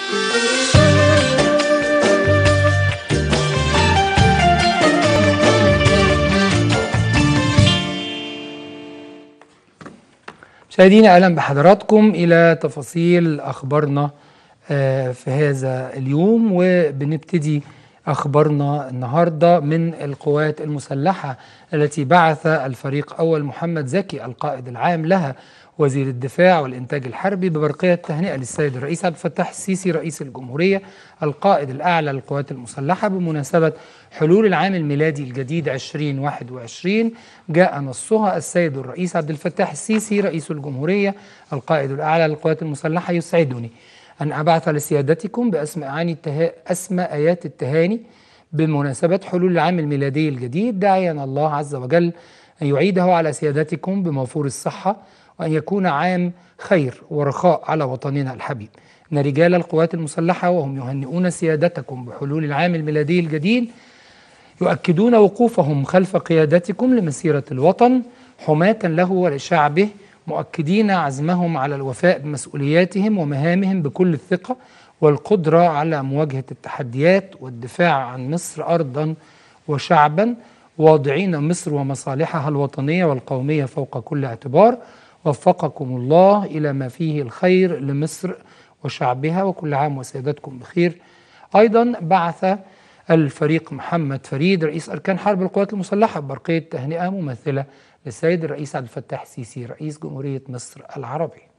مشاهدينا اهلا بحضراتكم الى تفاصيل اخبارنا آه، في هذا اليوم وبنبتدي اخبارنا النهارده من القوات المسلحه التي بعث الفريق اول محمد زكي القائد العام لها وزير الدفاع والإنتاج الحربي ببرقية تهنئة للسيد الرئيس عبد الفتاح السيسي رئيس الجمهورية القائد الأعلى للقوات المسلحة بمناسبة حلول العام الميلادي الجديد 2021 جاء نصها السيد الرئيس عبد الفتاح السيسي رئيس الجمهورية القائد الأعلى للقوات المسلحة يسعدني أن أبعث لسيادتكم بأسم أعاني التها... أسمى آيات التهاني بمناسبة حلول العام الميلادي الجديد داعيا الله عز وجل أن يعيده على سيادتكم بموفور الصحة وأن يكون عام خير ورخاء على وطننا الحبيب إن رجال القوات المسلحة وهم يهنئون سيادتكم بحلول العام الميلادي الجديد يؤكدون وقوفهم خلف قيادتكم لمسيرة الوطن حماة له ولشعبه مؤكدين عزمهم على الوفاء بمسؤولياتهم ومهامهم بكل الثقة والقدرة على مواجهة التحديات والدفاع عن مصر أرضا وشعبا واضعين مصر ومصالحها الوطنية والقومية فوق كل اعتبار وفقكم الله إلى ما فيه الخير لمصر وشعبها وكل عام وسيادتكم بخير أيضا بعث الفريق محمد فريد رئيس أركان حرب القوات المسلحة ببرقية تهنئة ممثلة للسيد الرئيس عبد الفتاح السيسي رئيس جمهورية مصر العربية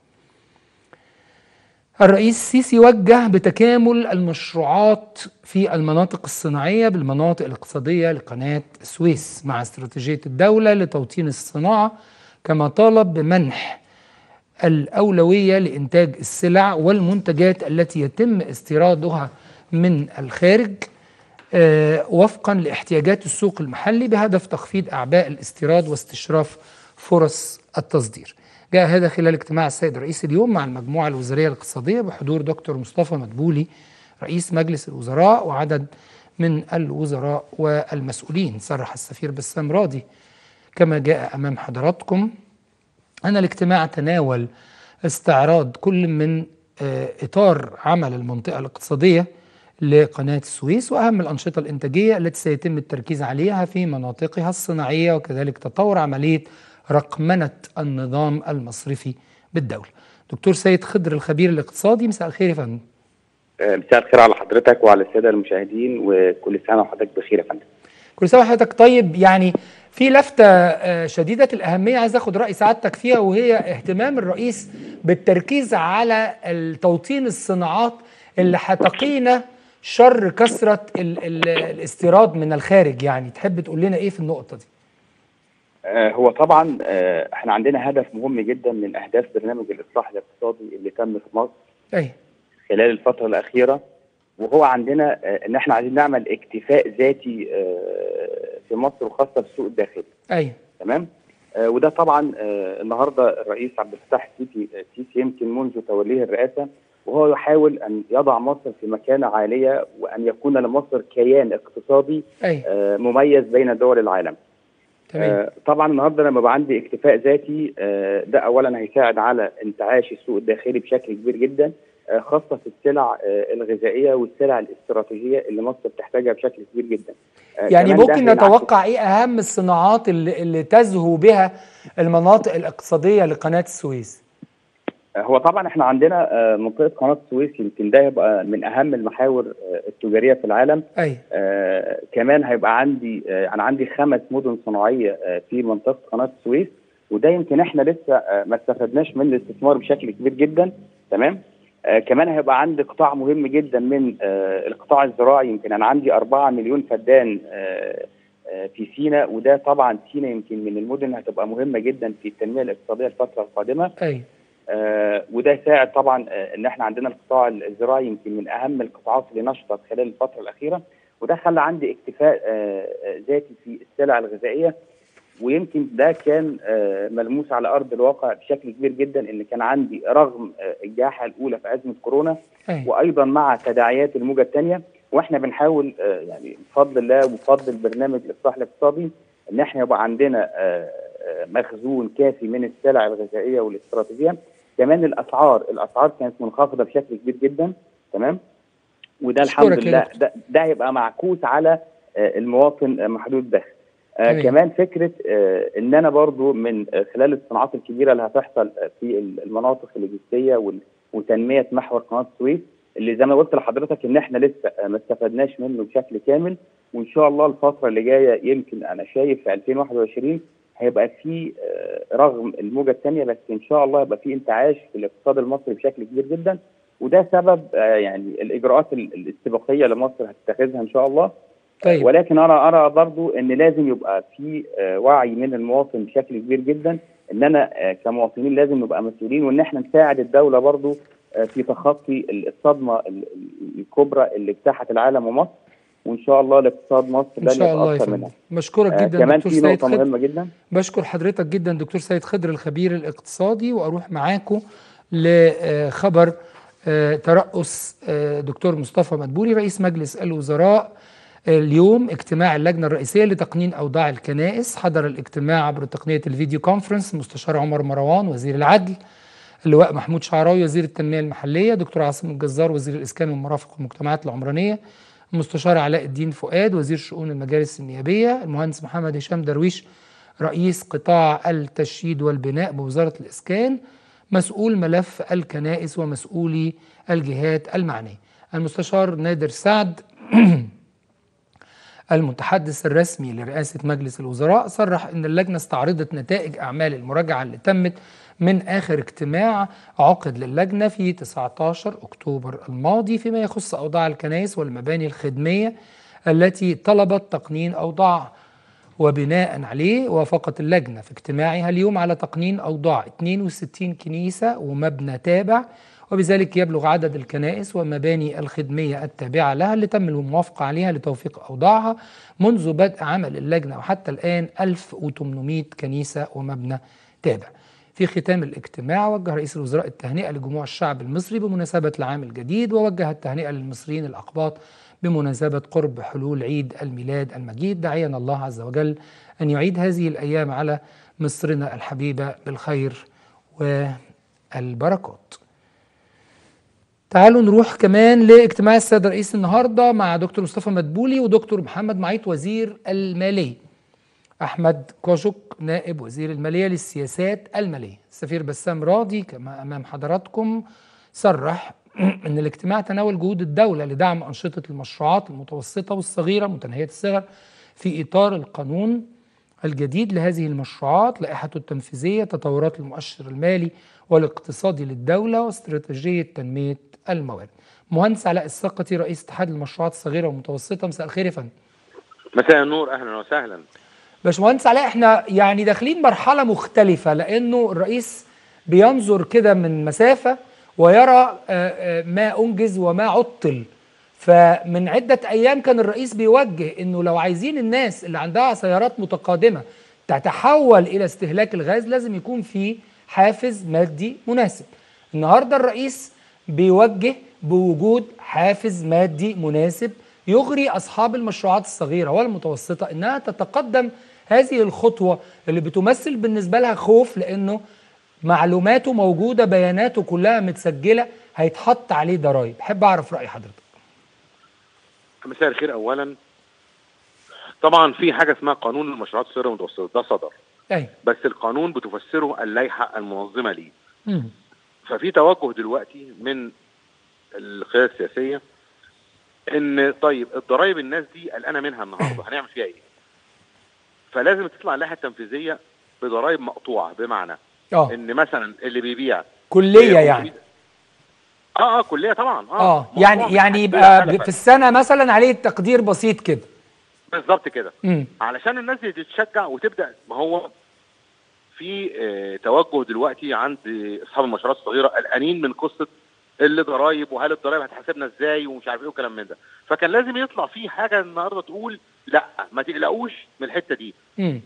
الرئيس السيسي وجه بتكامل المشروعات في المناطق الصناعية بالمناطق الاقتصادية لقناة السويس مع استراتيجية الدولة لتوطين الصناعة كما طالب بمنح الأولوية لإنتاج السلع والمنتجات التي يتم استيرادها من الخارج آه، وفقا لاحتياجات السوق المحلي بهدف تخفيض أعباء الاستيراد واستشراف فرص التصدير جاء هذا خلال اجتماع السيد الرئيس اليوم مع المجموعة الوزارية الاقتصادية بحضور دكتور مصطفى مدبولي رئيس مجلس الوزراء وعدد من الوزراء والمسؤولين صرح السفير بسام راضي كما جاء أمام حضراتكم أن الاجتماع تناول استعراض كل من آه، إطار عمل المنطقة الاقتصادية لقناة السويس وأهم الأنشطة الإنتاجية التي سيتم التركيز عليها في مناطقها الصناعية وكذلك تطور عملية رقمنة النظام المصرفي بالدولة دكتور سيد خضر الخبير الاقتصادي مساء الخير يا فندم آه، مساء الخير على حضرتك وعلى الساده المشاهدين وكل سنه وحضرتك بخير يا فندم. كل سنة وحضرتك طيب يعني في لفتة آه، شديدة الأهمية عايز أخد رأي سعادتك فيها وهي اهتمام الرئيس بالتركيز على توطين الصناعات اللي هتقينا شر كثرة ال ال الاستيراد من الخارج يعني تحب تقول لنا إيه في النقطة دي؟ آه، هو طبعا آه، احنا عندنا هدف مهم جدا من اهداف برنامج الاصلاح الاقتصادي اللي تم في مصر أي خلال الفتره الاخيره وهو عندنا آه، ان احنا عايزين نعمل اكتفاء ذاتي آه، في مصر وخاصه في السوق الداخلي أي تمام آه، وده طبعا آه، النهارده الرئيس عبد الفتاح السيسي السيسي يمكن منذ توليه الرئاسه وهو يحاول ان يضع مصر في مكانه عاليه وان يكون لمصر كيان اقتصادي أي آه، مميز بين دول العالم تمام آه، طبعا النهارده لما يبقى عندي اكتفاء ذاتي آه، ده اولا هيساعد على انتعاش السوق الداخلي بشكل كبير جدا آه، خاصه في السلع آه، الغذائيه والسلع الاستراتيجيه اللي مصر بتحتاجها بشكل كبير جدا آه، يعني كمان ده ممكن هينعكس- نتوقع إيه أهم الصناعات اللي, اللي تزهو بها المناطق الاقتصادية لقناة السويس؟ آه، هو طبعا احنا عندنا آه، منطقه قناه السويس يمكن ده يبقى من اهم المحاور آه، التجاريه في العالم أي آه كمان هيبقى عندي آه انا عندي خمس مدن صناعيه آه في منطقه قناه السويس وده يمكن احنا لسه آه ما استفدناش من الاستثمار بشكل كبير جدا تمام آه كمان هيبقى عندي قطاع مهم جدا من آه القطاع الزراعي يمكن انا عندي 4 مليون فدان آه آه في سيناء وده طبعا سيناء يمكن من المدن هتبقى مهمه جدا في التنميه الاقتصاديه الفتره القادمه أي آه وده يساعد طبعا آه ان احنا عندنا القطاع الزراعي يمكن من اهم القطاعات اللي نشطت خلال الفتره الاخيره وده خلى عندي اكتفاء آه آه، ذاتي في السلع الغذائيه ويمكن ده كان آه ملموس على ارض الواقع بشكل كبير جدا ان كان عندي رغم آه الجائحه الاولى في ازمه كورونا أي وايضا مع تداعيات الموجه الثانيه واحنا بنحاول آه، يعني بفضل الله وبفضل برنامج الاصلاح الاقتصادي ان احنا يبقى عندنا آه، آه، مخزون كافي من السلع الغذائيه والاستراتيجيه كمان الاسعار الاسعار كانت منخفضه بشكل كبير جدا تمام وده أشكرك الحمد يا لله دكتور. ده, ده هيبقى معكوس على آه، المواطن آه، محدود الدخل آه تمام. كمان فكره آه ان انا برضو من آه، خلال الصناعات الكبيره اللي هتحصل آه، في المناطق اللوجستيه وال- وتنميه محور قناه السويس اللي زي ما قلت لحضرتك ان احنا لسه آه، ما استفدناش منه بشكل كامل وان شاء الله الفتره اللي جايه يمكن انا شايف في 2021 هيبقى في آه، رغم الموجه الثانيه بس ان شاء الله هيبقى في انتعاش في الاقتصاد المصري بشكل كبير جدا وده سبب آه، يعني الاجراءات ال- الاستباقيه اللي مصر هتتخذها ان شاء الله طيب ولكن انا ارى برضو ان لازم يبقى في آه، وعي من المواطن بشكل كبير جدا ان انا آه، كمواطنين لازم نبقى مسؤولين وان احنا نساعد الدوله برضو آه، في تخطي الصدمه ال- ال- الكبرى اللي اجتاحت العالم ومصر وان شاء الله الاقتصاد مصر ان لن شاء يبقى الله يا اكثر فندم منها بشكرك آه، جدا كمان دكتور في سيد نقطه خضر مهمه جدا بشكر حضرتك جدا دكتور سيد خضر الخبير الاقتصادي واروح معاكم لخبر آه، ترأس آه، دكتور مصطفى مدبولي رئيس مجلس الوزراء اليوم اجتماع اللجنة الرئيسية لتقنين أوضاع الكنائس حضر الاجتماع عبر تقنية الفيديو كونفرنس مستشار عمر مروان وزير العدل اللواء محمود شعراوي وزير التنمية المحلية دكتور عاصم الجزار وزير الإسكان والمرافق والمجتمعات العمرانية المستشار علاء الدين فؤاد وزير شؤون المجالس النيابية المهندس محمد هشام درويش رئيس قطاع التشييد والبناء بوزارة الإسكان مسؤول ملف الكنائس ومسؤولي الجهات المعنية المستشار نادر سعد المتحدث الرسمي لرئاسة مجلس الوزراء صرح أن اللجنة استعرضت نتائج أعمال المراجعة اللي تمت من آخر اجتماع عقد للجنة في 19 أكتوبر الماضي فيما يخص أوضاع الكنائس والمباني الخدمية التي طلبت تقنين أوضاعها وبناء عليه وافقت اللجنة في اجتماعها اليوم على تقنين أوضاع 62 كنيسة ومبنى تابع وبذلك يبلغ عدد الكنائس والمباني الخدمية التابعة لها اللي تم الموافقة عليها لتوفيق أوضاعها منذ بدء عمل اللجنة وحتى الآن 1800 كنيسة ومبنى تابع في ختام الاجتماع وجه رئيس الوزراء التهنئة لجموع الشعب المصري بمناسبة العام الجديد ووجه التهنئة للمصريين الأقباط بمناسبة قرب حلول عيد الميلاد المجيد داعيا الله عز وجل أن يعيد هذه الأيام على مصرنا الحبيبة بالخير والبركات تعالوا نروح كمان لاجتماع السيد الرئيس النهارده مع دكتور مصطفى مدبولي ودكتور محمد معيط وزير الماليه احمد كوشك نائب وزير الماليه للسياسات الماليه السفير بسام راضي كما امام حضراتكم صرح ان الاجتماع تناول جهود الدوله لدعم انشطه المشروعات المتوسطه والصغيره متناهيه الصغر في اطار القانون الجديد لهذه المشروعات لائحته التنفيذيه تطورات المؤشر المالي والاقتصادي للدوله واستراتيجيه تنميه الموارد. مهندس علاء السقطي رئيس اتحاد المشروعات الصغيره والمتوسطه مساء الخير يا فندم. مساء النور اهلا وسهلا باشمهندس علاء احنا يعني داخلين مرحله مختلفه لانه الرئيس بينظر كده من مسافه ويرى آه، آه، ما انجز وما عطل فمن عده ايام كان الرئيس بيوجه انه لو عايزين الناس اللي عندها سيارات متقادمه تتحول الى استهلاك الغاز لازم يكون في حافز مادي مناسب النهارده الرئيس بيوجه بوجود حافز مادي مناسب يغري اصحاب المشروعات الصغيره والمتوسطه انها تتقدم هذه الخطوه اللي بتمثل بالنسبه لها خوف لانه معلوماته موجوده بياناته كلها متسجله هيتحط عليه ضرائب احب اعرف راي حضرتك مساء الخير اولا طبعا في حاجه اسمها قانون المشروعات الصغيره والمتوسطه ده صدر اي بس القانون بتفسره اللائحه المنظمه ليه مم. ففي توجه دلوقتي من القياده السياسيه ان طيب الضرايب الناس دي قلقانه منها النهارده هنعمل فيها ايه؟ فلازم تطلع اللائحه التنفيذيه بضرايب مقطوعه بمعنى اه ان مثلا اللي بيبيع كليه يعني اه اه كليه طبعا اه موضوع يعني مش يعني حاجة يبقى مختلفة. في السنه مثلا عليه تقدير بسيط كده بالظبط كده امم علشان الناس دي تتشجع وتبدا ما هو في آه، توجه دلوقتي عند اصحاب المشروعات الصغيره قلقانين من قصه اللي ضرايب وهل الضرايب هتحاسبنا ازاي ومش عارف ايه وكلام من ده فكان لازم يطلع في حاجه النهارده تقول لا ما تقلقوش من الحته دي امم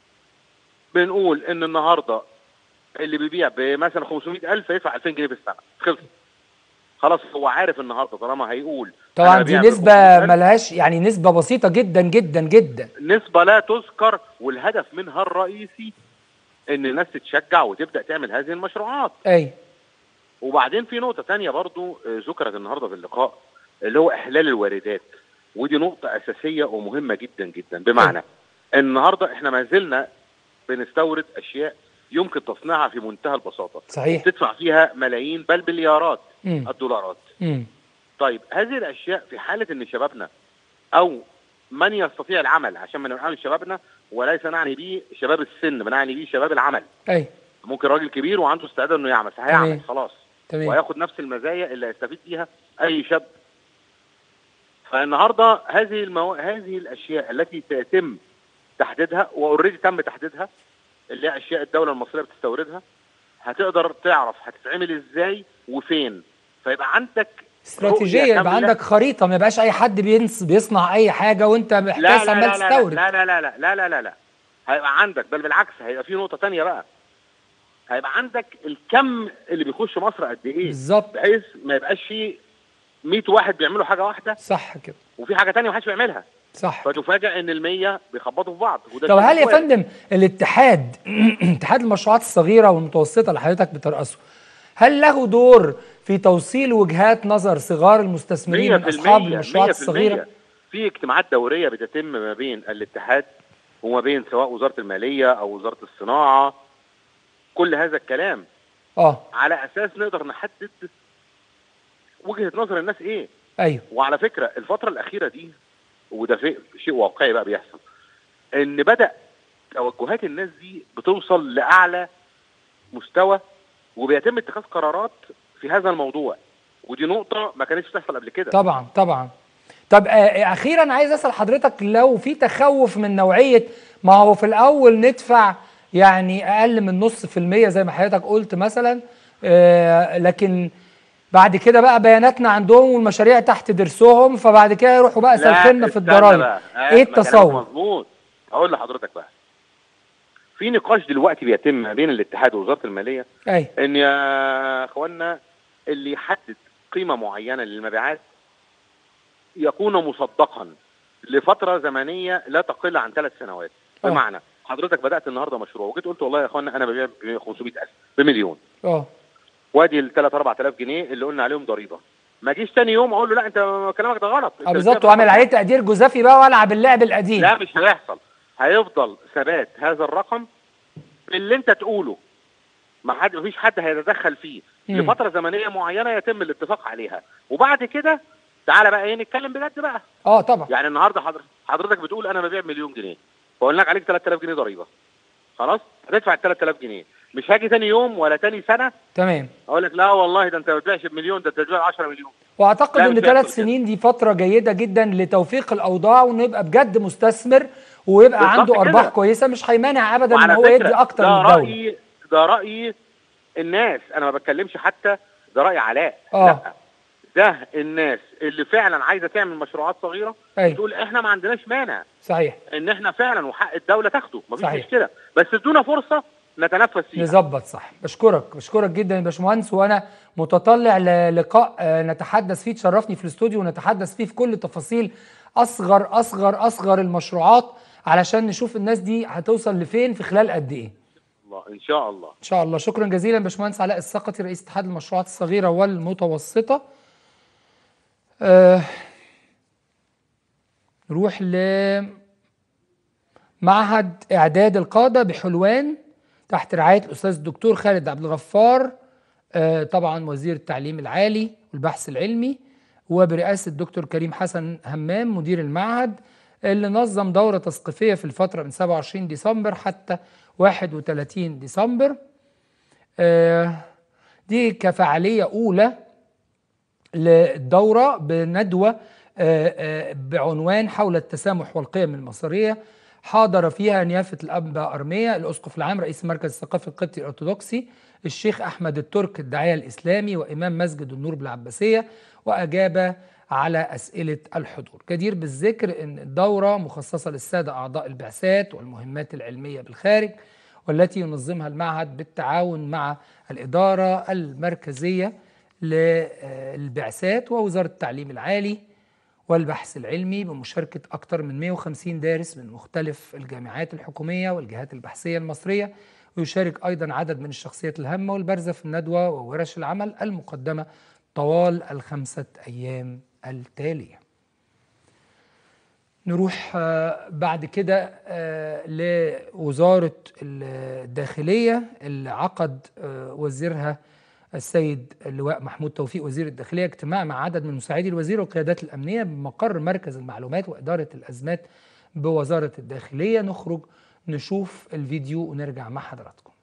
بنقول ان النهارده اللي بيبيع بمثلا 500000 يدفع 2000 جنيه في السنه خلص خلاص هو عارف النهارده طالما هيقول طبعا أنا دي ببيع ب نسبه 500,000 ملهاش يعني نسبه بسيطه جدا جدا جدا نسبة لا تذكر والهدف منها الرئيسي ان الناس تتشجع وتبدا تعمل هذه المشروعات اي وبعدين في نقطه تانية برضو آه، ذكرت النهارده في اللقاء اللي هو احلال الواردات ودي نقطه اساسيه ومهمه جدا جدا بمعنى النهارده احنا ما زلنا بنستورد اشياء يمكن تصنيعها في منتهى البساطه صحيح تدفع فيها ملايين بل مليارات مم. الدولارات مم. طيب هذه الاشياء في حاله ان شبابنا او من يستطيع العمل عشان ما نعني شبابنا وليس نعني به شباب السن بنعني به شباب العمل اي ممكن راجل كبير وعنده استعداد انه يعمل تمام. فهيعمل خلاص تمام وهياخد نفس المزايا اللي هيستفيد بيها اي شاب فالنهارده هذه المو... هذه الاشياء التي سيتم تحديدها واوريدي تم تحديدها اللي هي اشياء الدوله المصريه بتستوردها هتقدر تعرف هتتعمل ازاي وفين فيبقى عندك استراتيجيه رؤية يبقى كاملة. عندك خريطه ما يبقاش اي حد بينص بيصنع اي حاجه وانت لا محتاج لا عمال لا لا تستورد لا لا لا لا لا لا لا لا هيبقى عندك بل بالعكس هيبقى في نقطه تانية بقى هيبقى عندك الكم اللي بيخش مصر قد ايه بالظبط بحيث ما يبقاش في 100 واحد بيعملوا حاجه واحده صح كده وفي حاجه تانية محدش بيعملها صح فتفاجئ ان ال100 بيخبطوا في بعض وده طب شيء هل يا كويس. فندم الاتحاد اتحاد المشروعات الصغيره والمتوسطه اللي حضرتك بترأسه هل له دور في توصيل وجهات نظر صغار المستثمرين من 100% اصحاب المشروعات 100% الصغيره في اجتماعات دوريه بتتم ما بين الاتحاد وما بين سواء وزاره الماليه او وزاره الصناعه كل هذا الكلام اه على اساس نقدر نحدد وجهه نظر الناس ايه ايوه وعلى فكره الفتره الاخيره دي وده في شيء واقعي بقى بيحصل ان بدا توجهات الناس دي بتوصل لاعلى مستوى وبيتم اتخاذ قرارات في هذا الموضوع ودي نقطه ما كانتش بتحصل قبل كده طبعا طبعا طب آه اخيرا عايز اسال حضرتك لو في تخوف من نوعيه ما هو في الاول ندفع يعني اقل من نص في المية زي ما حضرتك قلت مثلا آه لكن بعد كده بقى بياناتنا عندهم والمشاريع تحت درسهم فبعد كده يروحوا بقى لا، سالخنا في استنى الضرايب بقى. آه، ايه ما كلامك التصور مظبوط اقول لحضرتك بقى في نقاش دلوقتي بيتم ما بين الاتحاد ووزاره الماليه اي ان يا اخوانا اللي يحدد قيمه معينه للمبيعات يكون مصدقا لفتره زمنيه لا تقل عن ثلاث سنوات آه. بمعنى حضرتك بدات النهارده مشروع وجيت قلت والله يا اخوانا انا ببيع ب 500000 بمليون اه وادي ال 3 4000 جنيه اللي قلنا عليهم ضريبه ما اجيش تاني يوم اقول له لا انت كلامك ده غلط آه، أنت بالظبط بتبيع واعمل برقم عليه تقدير جزافي بقى والعب اللعب القديم لا مش هيحصل هيفضل ثبات هذا الرقم اللي انت تقوله ما حد مفيش حد هيتدخل فيه مم. لفتره زمنيه معينه يتم الاتفاق عليها وبعد كده تعالى بقى ايه نتكلم بجد بقى اه طبعا يعني النهارده حضرتك حضرتك بتقول انا ببيع مليون جنيه فقلنا لك عليك 3000 جنيه ضريبه خلاص هتدفع ال 3000 جنيه مش هاجي تاني يوم ولا تاني سنه تمام اقول لك لا والله ده انت ما بتبيعش بمليون ده انت بتبيع 10 مليون واعتقد لا، ان مش ثلاث هيحصل كده. سنين دي فتره جيده جدا لتوفيق الاوضاع وانه يبقى بجد مستثمر ويبقى بالظبط عنده كده. ارباح كويسه مش هيمانع ابدا ان وعلى هو فكرة يدي اكتر ده من الدوله رايي ده رايي الناس انا ما بتكلمش حتى ده راي علاء آه. لا ده الناس اللي فعلا عايزه تعمل مشروعات صغيره ايوه تقول احنا ما عندناش مانع صحيح ان احنا فعلا وحق الدوله تاخده مفيش صحيح. مشكله بس ادونا فرصه نتنفس فيها نظبط صح بشكرك بشكرك جدا يا باشمهندس وانا متطلع للقاء آه، نتحدث فيه تشرفني في الاستوديو ونتحدث فيه في كل تفاصيل اصغر اصغر اصغر المشروعات علشان نشوف الناس دي هتوصل لفين في خلال قد ايه الله ان شاء الله ان شاء الله شكرا جزيلا باشمهندس علاء السقطي رئيس اتحاد المشروعات الصغيره والمتوسطه آه نروح لمعهد اعداد القاده بحلوان تحت رعايه الاستاذ الدكتور خالد عبد الغفار آه طبعا وزير التعليم العالي والبحث العلمي وبرئاسه الدكتور كريم حسن همام مدير المعهد اللي نظم دوره تثقيفيه في الفتره من 27 ديسمبر حتى 31 ديسمبر آه، دي كفعالية أولى للدورة بندوة آه، آه، بعنوان حول التسامح والقيم المصرية حاضر فيها نيافة الأنبا أرمية الأسقف العام رئيس المركز الثقافي القبطي الأرثوذكسي الشيخ أحمد الترك الداعية الإسلامي وإمام مسجد النور بالعباسية وأجاب على أسئلة الحضور جدير بالذكر أن الدورة مخصصة للسادة أعضاء البعثات والمهمات العلمية بالخارج والتي ينظمها المعهد بالتعاون مع الإدارة المركزية للبعثات ووزارة التعليم العالي والبحث العلمي بمشاركة أكثر من 150 دارس من مختلف الجامعات الحكومية والجهات البحثية المصرية ويشارك أيضا عدد من الشخصيات الهامة والبارزة في الندوة وورش العمل المقدمة طوال الخمسة أيام التالية نروح بعد كده لوزارة الداخلية اللي عقد وزيرها السيد اللواء محمود توفيق وزير الداخلية اجتماع مع عدد من مساعدي الوزير والقيادات الأمنية بمقر مركز المعلومات وإدارة الأزمات بوزارة الداخلية نخرج نشوف الفيديو ونرجع مع حضراتكم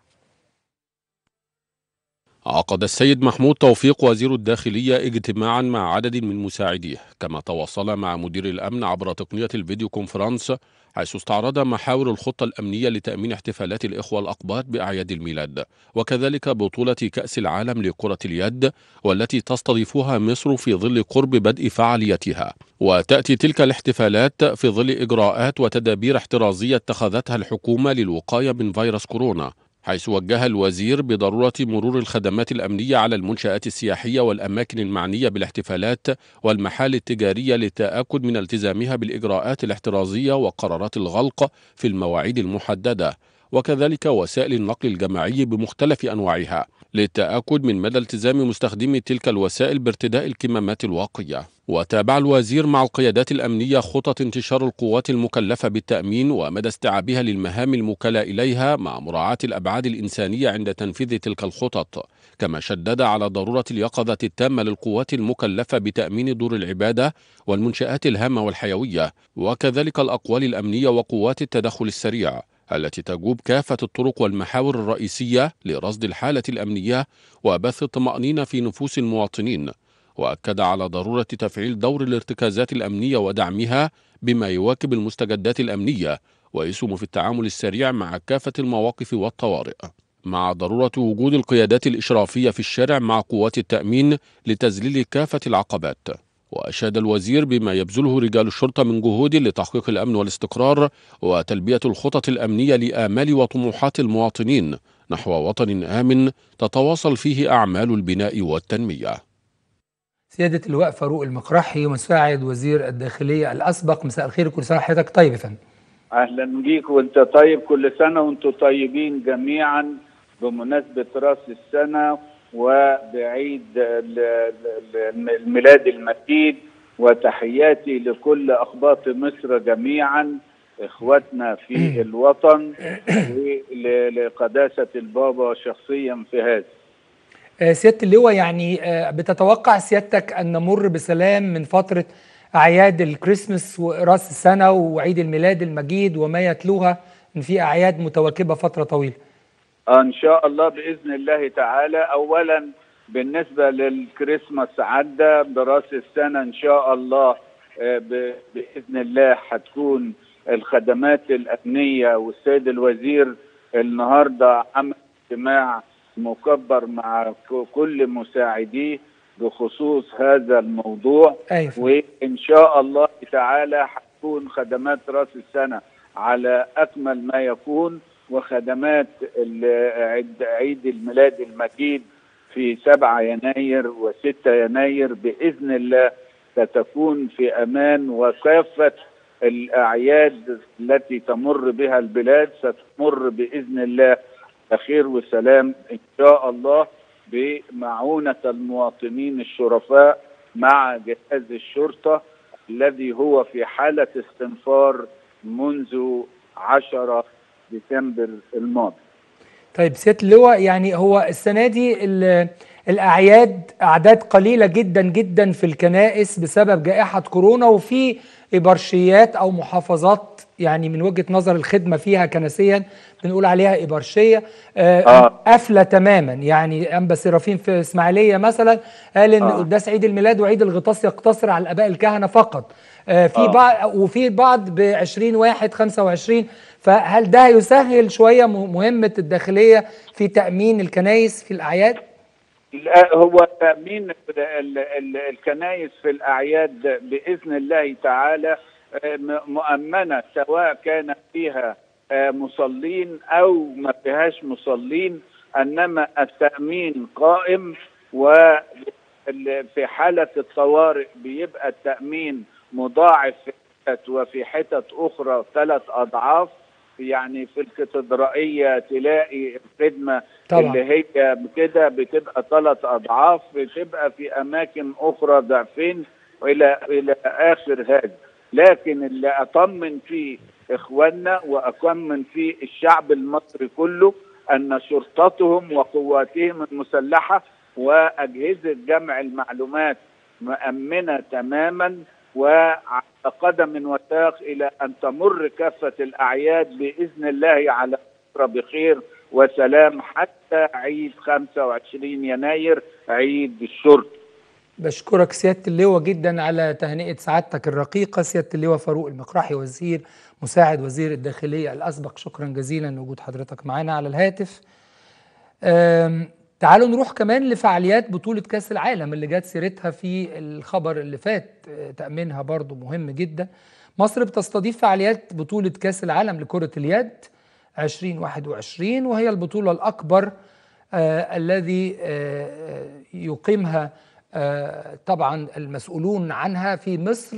عقد السيد محمود توفيق وزير الداخلية اجتماعا مع عدد من مساعديه كما تواصل مع مدير الأمن عبر تقنية الفيديو كونفرنس حيث استعرض محاور الخطة الأمنية لتأمين احتفالات الإخوة الأقباط بأعياد الميلاد وكذلك بطولة كأس العالم لكرة اليد والتي تستضيفها مصر في ظل قرب بدء فعاليتها وتأتي تلك الاحتفالات في ظل إجراءات وتدابير احترازية اتخذتها الحكومة للوقاية من فيروس كورونا حيث وجه الوزير بضرورة مرور الخدمات الأمنية على المنشآت السياحية والأماكن المعنية بالاحتفالات والمحال التجارية للتأكد من التزامها بالإجراءات الاحترازية وقرارات الغلق في المواعيد المحددة وكذلك وسائل النقل الجماعي بمختلف أنواعها للتأكد من مدى التزام مستخدمي تلك الوسائل بارتداء الكمامات الواقية وتابع الوزير مع القيادات الأمنية خطط انتشار القوات المكلفة بالتأمين ومدى استيعابها للمهام الموكلة إليها مع مراعاة الأبعاد الإنسانية عند تنفيذ تلك الخطط كما شدد على ضرورة اليقظة التامة للقوات المكلفة بتأمين دور العبادة والمنشآت الهامة والحيوية وكذلك الأقوال الأمنية وقوات التدخل السريع التي تجوب كافة الطرق والمحاور الرئيسية لرصد الحالة الأمنية وبث الطمأنينة في نفوس المواطنين وأكد على ضرورة تفعيل دور الارتكازات الأمنية ودعمها بما يواكب المستجدات الأمنية ويسهم في التعامل السريع مع كافة المواقف والطوارئ مع ضرورة وجود القيادات الإشرافية في الشارع مع قوات التأمين لتذليل كافة العقبات وأشاد الوزير بما يبذله رجال الشرطة من جهود لتحقيق الأمن والاستقرار وتلبية الخطط الأمنية لآمال وطموحات المواطنين نحو وطن آمن تتواصل فيه أعمال البناء والتنمية سيادة اللواء فاروق المقرحي مساعد وزير الداخلية الأسبق مساء الخير كل سنة حضرتك طيب يا فندم اهلا بيك وانت طيب كل سنه وانتم طيبين جميعا بمناسبه راس السنه وبعيد ال- ال- الميلاد المجيد وتحياتي لكل اقباط مصر جميعا اخواتنا في الوطن ولقداسه البابا شخصيا في هذا آه، سيادة اللواء يعني آه، بتتوقع سيادتك أن نمر بسلام من فترة أعياد الكريسماس ورأس السنة وعيد الميلاد المجيد وما يتلوها إن في أعياد متواكبة فترة طويلة آه، ان شاء الله باذن الله تعالى اولا بالنسبه للكريسماس عدى براس السنه ان شاء الله آه، ب- باذن الله هتكون الخدمات الامنيه والسيد الوزير النهارده عمل اجتماع مكبر مع ك- كل مساعديه بخصوص هذا الموضوع أيوة وان شاء الله تعالى هتكون خدمات راس السنه على اكمل ما يكون وخدمات ال- عيد- عيد الميلاد المجيد في 7 يناير و6 يناير باذن الله ستكون في امان وكافه الاعياد التي تمر بها البلاد ستمر باذن الله بخير وسلام ان شاء الله بمعونه المواطنين الشرفاء مع جهاز الشرطه الذي هو في حاله استنفار منذ 10 ديسمبر الماضي طيب سيادة اللواء يعني هو السنة دي ال- الأعياد أعداد قليلة جدا جدا في الكنائس بسبب جائحة كورونا وفي إبرشيات أو محافظات يعني من وجهة نظر الخدمة فيها كنسيا بنقول عليها إبرشية آه آه. قافلة تماما يعني أنبا سيرافين في إسماعيلية مثلا قال إن آه. قداس عيد الميلاد وعيد الغطاس يقتصر على الآباء الكهنة فقط آه في آه. بعض وفي بعض ب 20 واحد 25 فهل ده يسهل شويه م- مهمه الداخليه في تامين الكنائس في الاعياد؟ لا، هو تأمين ال- ال- ال- الكنائس في الأعياد بإذن الله تعالى آه، م- مؤمنة سواء كان فيها آه، مصلين أو ما فيهاش مصلين إنما التأمين قائم وفي حالة الطوارئ بيبقى التأمين مضاعف في حتت وفي حتت أخرى ثلاث أضعاف يعني في الكاتدرائيه تلاقي الخدمه طبعا. اللي هي كده بتبقى ثلاث اضعاف بتبقى في اماكن اخرى ضعفين والى الى اخر هذا لكن اللي اطمن فيه اخواننا واطمن فيه الشعب المصري كله ان شرطتهم وقواتهم المسلحه واجهزه جمع المعلومات مامنه تماما وعلى قدم وساق الى ان تمر كافه الاعياد باذن الله على فتره بخير وسلام حتى عيد 25 يناير عيد الشرطه بشكرك سيادة اللواء جدا على تهنئة سعادتك الرقيقة سيادة اللواء فاروق المقراحي وزير مساعد وزير الداخلية الأسبق شكرا جزيلا لوجود حضرتك معنا على الهاتف أم، تعالوا نروح كمان لفعاليات بطولة كأس العالم اللي جت سيرتها في الخبر اللي فات أه، تأمينها برضو مهم جدا مصر بتستضيف فعاليات بطولة كأس العالم لكرة اليد 2021 وهي البطولة الأكبر آه الذي آه يقيمها آه طبعا المسؤولون عنها في مصر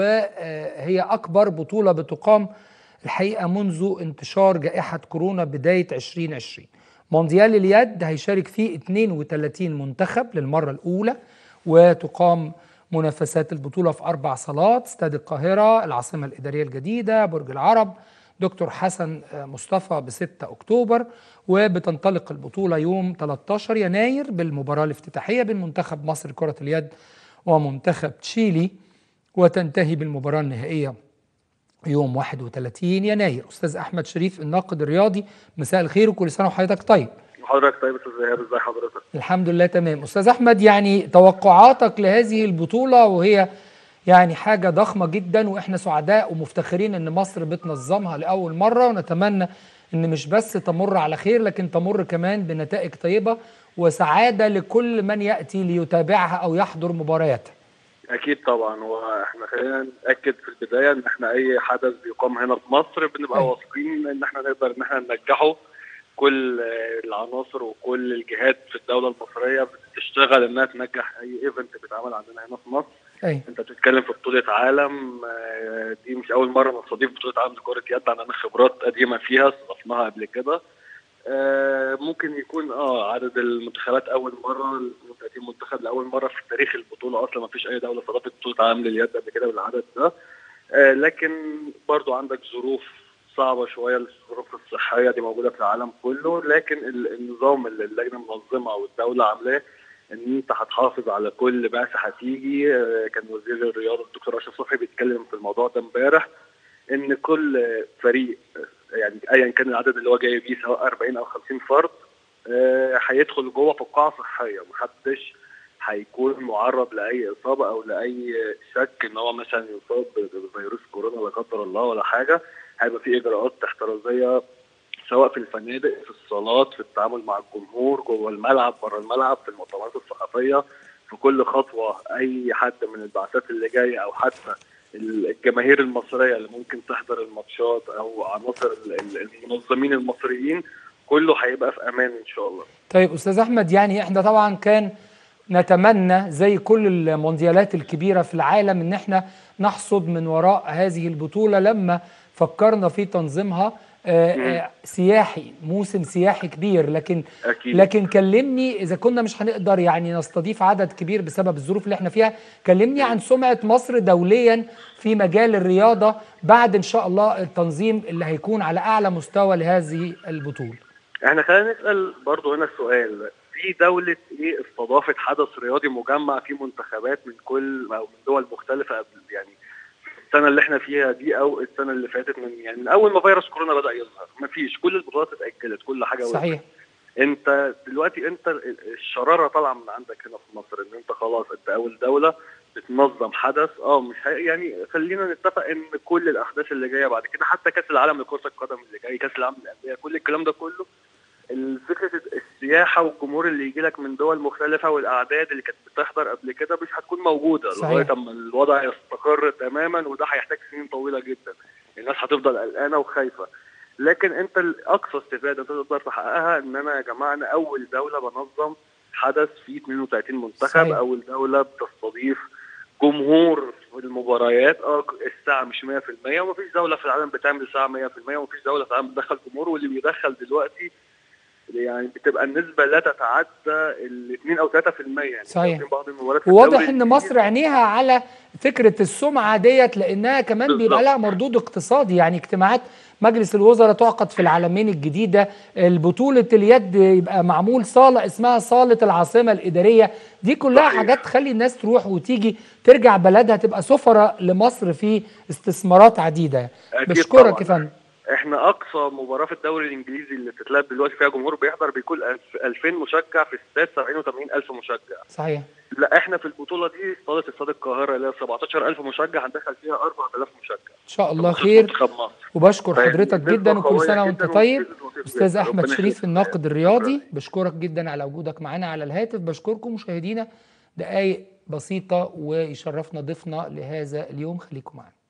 وهي أكبر بطولة بتقام الحقيقة منذ انتشار جائحة كورونا بداية 2020 مونديال اليد هيشارك فيه 32 منتخب للمرة الأولى وتقام منافسات البطولة في أربع صالات استاد القاهرة العاصمة الإدارية الجديدة برج العرب دكتور حسن مصطفى ب 6 أكتوبر وبتنطلق البطولة يوم 13 يناير بالمباراة الافتتاحية بين منتخب مصر لكرة اليد ومنتخب تشيلي وتنتهي بالمباراة النهائية يوم 31 يناير أستاذ أحمد شريف الناقد الرياضي مساء الخير وكل سنة وحضرتك طيب حضرتك طيب استاذ ايهاب ازي حضرتك الحمد لله تمام أستاذ أحمد يعني توقعاتك لهذه البطولة وهي يعني حاجة ضخمة جدا وإحنا سعداء ومفتخرين إن مصر بتنظمها لأول مرة ونتمنى إن مش بس تمر على خير لكن تمر كمان بنتائج طيبة وسعادة لكل من يأتي ليتابعها أو يحضر مبارياتها اكيد طبعا واحنا خلينا ناكد في البدايه ان احنا اي حدث بيقام هنا في مصر بنبقى أيوة. واثقين ان احنا نقدر ان احنا ننجحه كل آه، العناصر وكل الجهات في الدوله المصريه بتشتغل انها تنجح اي ايفنت بيتعمل عندنا هنا في مصر أي انت بتتكلم في بطوله عالم آه، دي مش اول مره نستضيف بطوله عالم لكره يد عندنا خبرات قديمه فيها استضفناها قبل كده آه، ممكن يكون اه عدد المنتخبات اول مره ال 32 منتخب لاول مره في تاريخ البطوله اصلا ما فيش اي دوله استضافت بطوله عالم لليد قبل كده بالعدد ده آه، لكن برضو عندك ظروف صعبه شويه الظروف الصحيه دي موجوده في العالم كله لكن ال- النظام اللي اللجنه منظمه والدوله عاملاه ان انت هتحافظ على كل بعثه هتيجي آه، كان وزير الرياضه الدكتور اشرف صبحي بيتكلم في الموضوع ده امبارح ان كل فريق آه، يعني ايا كان العدد اللي هو جاي بيه سواء 40 او 50 فرد آه، هيدخل جوه في قاعه صحيه محدش هيكون معرض لاي اصابه او لاي شك ان هو مثلا يصاب بفيروس كورونا لا قدر الله ولا حاجه هيبقى في اجراءات احترازيه سواء في الفنادق في الصالات في التعامل مع الجمهور جوه الملعب بره الملعب في المؤتمرات الصحفيه في كل خطوه اي حد من البعثات اللي جايه او حتى الجماهير المصريه اللي ممكن تحضر الماتشات او عناصر ال- ال- المنظمين المصريين كله هيبقى في امان ان شاء الله طيب استاذ احمد يعني احنا طبعا كان نتمنى زي كل المونديالات الكبيره في العالم ان احنا نحصد من وراء هذه البطوله لما فكرنا في تنظيمها آه، آه، سياحي موسم سياحي كبير لكن اكيد لكن كلمني اذا كنا مش هنقدر يعني نستضيف عدد كبير بسبب الظروف اللي احنا فيها كلمني عن سمعه مصر دوليا في مجال الرياضه بعد ان شاء الله التنظيم اللي هيكون على اعلى مستوى لهذه البطوله احنا خلينا نسال برضو هنا السؤال في دولة ايه استضافت حدث رياضي مجمع فيه منتخبات من كل او من دول مختلفة قبل يعني السنة اللي احنا فيها دي او السنة اللي فاتت من يعني من اول ما فيروس كورونا بدأ يظهر مفيش كل البطولات اتأجلت كل حاجة وقفت. صحيح انت دلوقتي انت الشراره طالعه من عندك هنا في مصر ان انت خلاص انت اول دوله بتنظم حدث اه مش هي يعني خلينا نتفق ان كل الاحداث اللي جايه بعد كده حتى كاس العالم لكره القدم اللي جاي كاس العالم للانديه كل الكلام ده كله فكره السياحه والجمهور اللي يجي لك من دول مختلفه والاعداد اللي كانت بتحضر قبل كده مش هتكون موجوده صحيح. لغايه اما الوضع يستقر تماما وده هيحتاج سنين طويله جدا الناس هتفضل قلقانه وخايفه لكن انت الاقصى استفاده انت تقدر تحققها ان انا يا جماعه انا اول دوله بنظم حدث فيه 32 منتخب صحيح. اول دوله بتستضيف جمهور المباريات اه الساعه مش 100% ومفيش دوله في العالم بتعمل الساعه 100% ومفيش دوله في العالم بتدخل جمهور واللي بيدخل دلوقتي يعني بتبقى النسبه لا تتعدى ال 2 او 3% يعني صحيح. في بعض المباريات في وواضح الدوري ان مصر عينيها على فكره السمعه ديت لانها كمان بيبقى بالظبط. لها مردود اقتصادي يعني اجتماعات مجلس الوزراء تعقد في العالمين الجديده البطوله اليد يبقى معمول صاله اسمها صاله العاصمه الاداريه دي كلها صحيح. حاجات تخلي الناس تروح وتيجي ترجع بلدها تبقى سفره لمصر في استثمارات عديده أكيد بشكرك طبعاً. يا فندم احنا اقصى مباراه في الدوري الانجليزي اللي بتتلعب دلوقتي فيها جمهور بيحضر بيكون 2000 مشجع في استاد 70 و80 الف مشجع صحيح لا احنا في البطوله دي صاله استاد القاهره اللي هي 17000 مشجع هندخل فيها 4000 مشجع ان شاء الله بخصوص خير منتخب مصر وبشكر فهي حضرتك نسبة جدا وكل قوية سنه جداً وانت طيب ونسبة لطيف استاذ جداً. احمد ربنا شريف يخليك. الناقد الرياضي شكراً. بشكرك جدا على وجودك معانا على الهاتف بشكركم مشاهدينا دقائق بسيطه ويشرفنا ضيفنا لهذا اليوم خليكم معنا